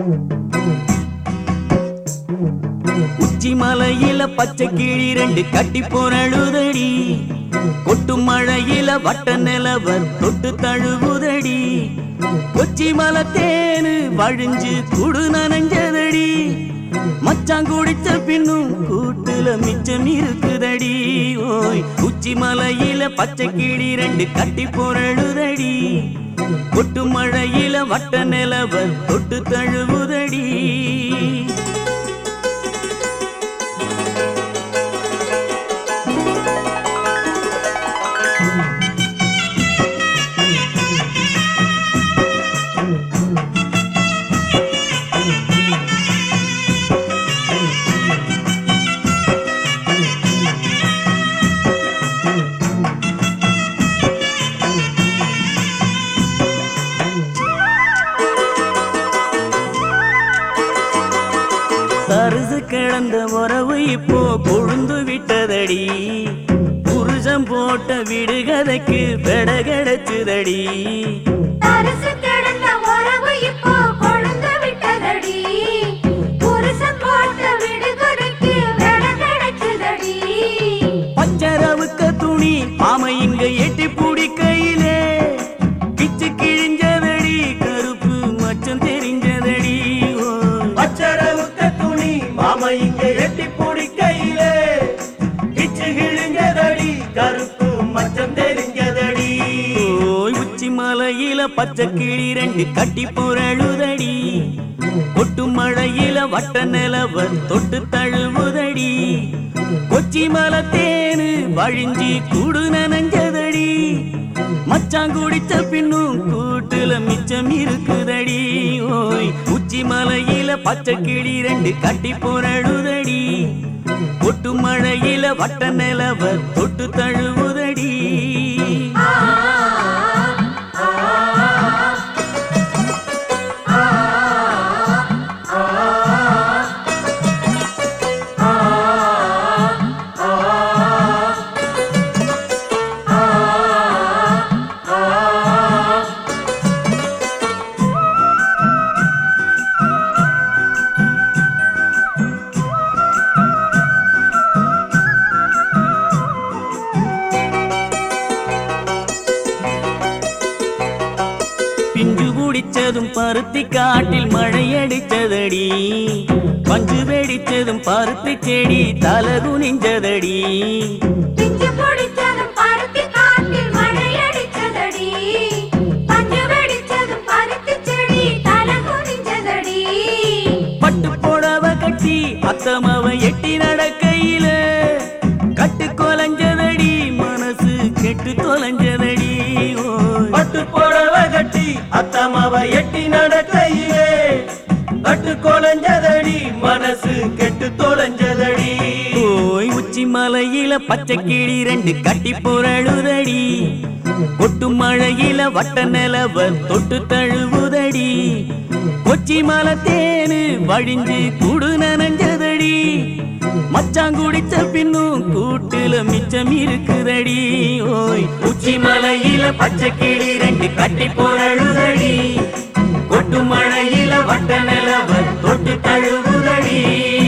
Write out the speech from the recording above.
உச்சி மலையில பச்சை கிளி ரெண்டு கட்டி போரழுதடி கொட்டு மழையில வட்ட நிலவர் தொட்டு தழுவுதடி கொச்சி மலை தேனு வழிஞ்சு குடு நனைஞ்சதடி மச்சான் குடிச்ச பின்னும் கூட்டுல மிச்சம் இருக்குதடி ஓய் உச்சி மலையில பச்சை கிளி ரெண்டு கட்டி போரழுதடி கொட்டு மழையில வட்ட நிலவர் தொட்டு தழுவுதடி தரிசு கிடந்த உறவு இப்போ கொழுந்து விட்டதடி புருஷன் போட்ட விடுகதைக்கு பெட கிடைச்சுதடி தரிசு கிடந்த உறவு இப்போ கொழுந்து விட்டதடி. புருஷன் போட்ட விடுகதைக்கு விட கிடைச்சுதடி. பச்சரவுக்க துணி மாம இங்க எட்டி பூடி கையிலே கிச்சு கிழிஞ்சதடி கருப்பு மச்சம் தெரிஞ்சதடி ஓ. பச்சரவுக்க துணி மாம இங்க எட்டி பிடிக்கையிலே கிச்சு கிழிஞ்சதடி கருப்பு மச்சம் தெரிஞ்சதடி ஓய் உச்சி மலையில பச்சை கிளி ரெண்டு கட்டி புரழுதடி கொட்டு மழையில வட்ட நிலவ தொட்டு தழுவுதடி கொச்சி மலை தேனு வழிஞ்சி கூடு நனைஞ்சதடி மச்சான் குடிச்ச பின்னும் கூட்டுல மிச்சம் இருக்குதடி ஓய் உச்சி மலையில பச்சை கிளி ரெண்டு கட்டி புரழுதடி கொட்டு மழையில வட்ட நிலவ தொட்டு தழுவுதடி பிஞ்சு குடிச்சதும் பருத்தி காட்டில் மழை அடிச்சதடி பஞ்சு வெடிச்சதும் பருத்தி செடி தலை குனிஞ்சதடி பிஞ்சு பிடிச்சதும் பருத்தி காட்டில் மழை அடிச்சதடி. பஞ்சு வெடிச்சதும் பருத்தி செடி தலை குனிஞ்சதடி. பட்டு புடவ கட்டி அத்தமவ எட்டி நடக்கையில கட்டு கொலைஞ்சதடி மனசு கெட்டு தொலைஞ்சதடி ஓய். பட்டு புடவ கட்டி அத்தமாவ எட்டி நடக்கையிலே கட்டு கொலைஞ்சதடி மனசு கெட்டு தொலைஞ்சதடி ஓய் உச்சி மலையில பச்சை கிளி ரெண்டு கட்டி புரழுதடி கொட்டு மழையில வட்ட நிலவ தொட்டு தழுவுதடி கொச்சி மலை தேனு வழிஞ்சு குடு நனைஞ்சதடி மச்சான் குடிச்ச பின்னும் கூட்டுல மிச்சம் இருக்குதடி ஓய் உச்சி மலையில பச்சை கிளி ரெண்டு கட்டி புரழுதடி கொட்டு மழையில வட்ட நிலவ தொட்டு தழுவுதடி